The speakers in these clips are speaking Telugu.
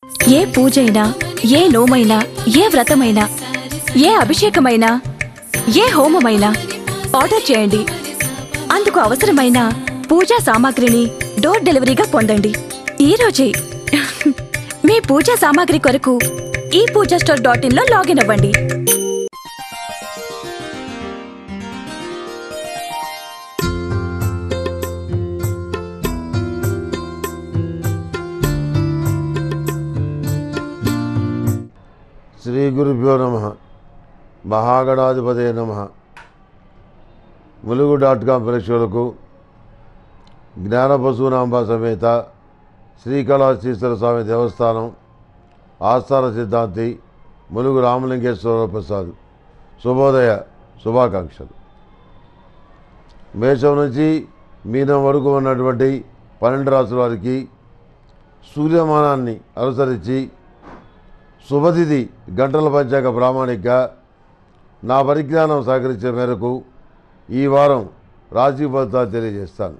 ఏ పూజైనా ఏ నోమైనా ఏ వ్రతమైనా ఏ అభిషేకమైనా ఏ హోమమైనా ఆర్డర్ చేయండి అందుకు అవసరమైన పూజా సామాగ్రిని డోర్ డెలివరీగా పొందండి ఈ రోజే మీ పూజా సామాగ్రి కొరకు ఈ పూజా స్టోర్ డాట్ ఇన్ లో లాగిన్ అవ్వండి శ్రీ గురుభ్యో నమ మహాగణాధిపతే నమ ములుగు డాట్ కాం ప్రేక్షకులకు జ్ఞానపశునాంబ సమేత శ్రీకళాశ్రీశ్వర స్వామి దేవస్థానం ఆస్థాన సిద్ధాంతి ములుగు రామలింగేశ్వర ప్రసాద్ శుభోదయ శుభాకాంక్షలు మేషం నుంచి మీనం వరకు ఉన్నటువంటి పన్నెండు రాసుల వారికి సూర్యమానాన్ని అనుసరించి శుభతిథి గంటల పంచాక ప్రామాణిక నా పరిజ్ఞానం సహకరించే మేరకు ఈ వారం రాశి ఫలితాలు తెలియజేస్తాను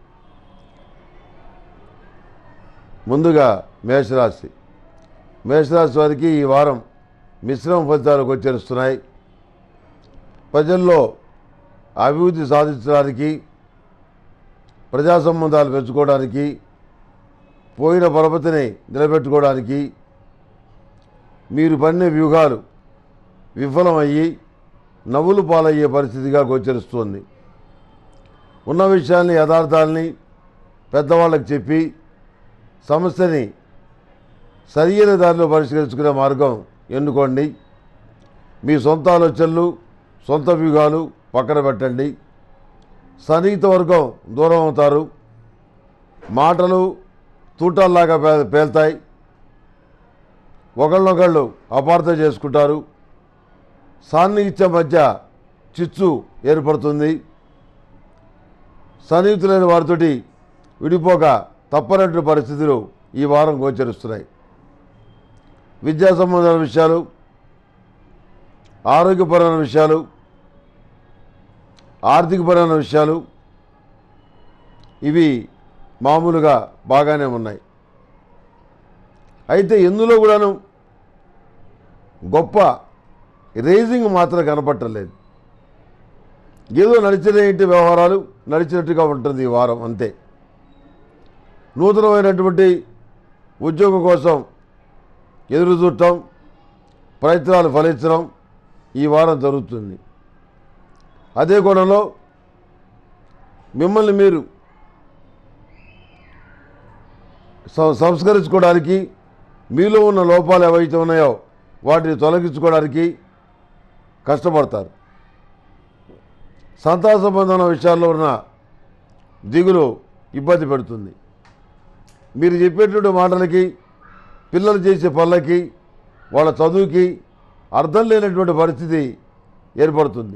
ముందుగా మేషరాశి మేషరాశి వారికి ఈ వారం మిశ్రమ ఫలితాలు గోచరిస్తున్నాయి ప్రజల్లో అభివృద్ధి సాధించడానికి ప్రజా సంబంధాలు పెంచుకోవడానికి పోయిన పరపతిని నిలబెట్టుకోవడానికి మీరు పన్నే వ్యూహాలు విఫలమయ్యి నవ్వులు పాలయ్యే పరిస్థితిగా గోచరిస్తోంది ఉన్న విషయాల్ని యథార్థాలని పెద్దవాళ్ళకి చెప్పి సమస్యని సరియైన దారిలో పరిష్కరించుకునే మార్గం ఎన్నుకోండి మీ సొంత ఆలోచనలు సొంత వ్యూహాలు పక్కన పెట్టండి సన్నిహిత వర్గం దూరం అవుతారు మాటలు తూటాల్లాగా పే పేల్తాయి ఒకళ్ళొకళ్ళు అపార్థం చేసుకుంటారు సాన్నిహిత్యం మధ్య చిచ్చు ఏర్పడుతుంది సన్నిహితులైన వారితోటి విడిపోక తప్పనట్టు పరిస్థితులు ఈ వారం గోచరిస్తున్నాయి విద్యా సంబంధాల విషయాలు ఆరోగ్యపరమైన విషయాలు ఆర్థికపరమైన విషయాలు ఇవి మామూలుగా బాగానే ఉన్నాయి అయితే ఎందులో కూడాను గొప్ప రేజింగ్ మాత్రం కనపట్టలేదు ఏదో నడిచిన ఇంటి వ్యవహారాలు నడిచినట్టుగా ఉంటుంది ఈ వారం అంతే నూతనమైనటువంటి ఉద్యోగం కోసం ఎదురు చూడటం ప్రయత్నాలు ఫలించడం ఈ వారం జరుగుతుంది అదే కోణంలో మిమ్మల్ని మీరు సం- సంస్కరించుకోవడానికి మీలో ఉన్న లోపాలు ఏవైతే ఉన్నాయో వాటిని తొలగించుకోవడానికి కష్టపడతారు సంతాన సంబంధమైన విషయాల్లో ఉన్న దిగులు ఇబ్బంది పెడుతుంది మీరు చెప్పేటువంటి మాటలకి పిల్లలు చేసే పనులకి వాళ్ళ చదువుకి అర్థం లేనటువంటి పరిస్థితి ఏర్పడుతుంది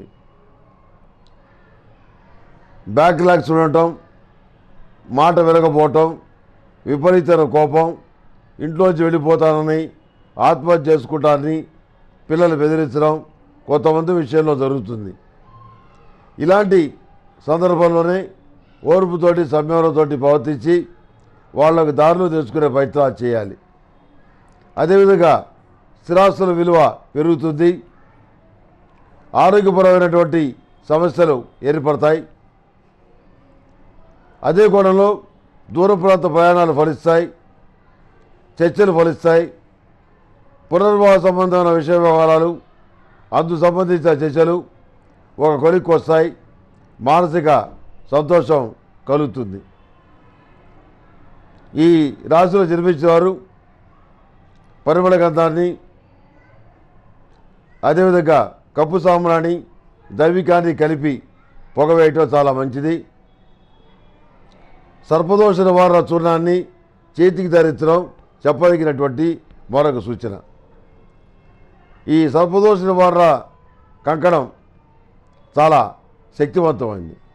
బ్యాక్లాగ్స్ ఉండటం మాట వినకపోవటం విపరీతమైన కోపం ఇంట్లోంచి వెళ్ళిపోతానని ఆత్మహత్య చేసుకుంటానని పిల్లలు బెదిరించడం కొంతమంది విషయంలో జరుగుతుంది ఇలాంటి సందర్భంలోనే ఓర్పుతోటి సంయమనంతోటి ప్రవర్తించి వాళ్ళకు దారులు తెలుసుకునే ప్రయత్నాలు చేయాలి అదేవిధంగా స్థిరాస్తుల విలువ పెరుగుతుంది ఆరోగ్యపరమైనటువంటి సమస్యలు ఏర్పడతాయి అదే కోణంలో దూర ప్రాంత ప్రయాణాలు ఫలిస్తాయి చర్చలు ఫలిస్తాయి పునర్వాస సంబంధమైన విషయ వ్యవహారాలు అందు సంబంధించిన చర్చలు ఒక కొలిక్కి వస్తాయి మానసిక సంతోషం కలుగుతుంది ఈ రాశిలో జన్మించిన వారు పరిమళ గంధాన్ని అదేవిధంగా కప్పు సాంబ్రాణి దైవికాన్ని కలిపి పొగవేయటం చాలా మంచిది సర్పదోష నివారణ చూర్ణాన్ని చేతికి ధరించడం చెప్పదగినటువంటి మరొక సూచన ఈ సర్పదోష నివారణ కంకణం చాలా శక్తివంతమైంది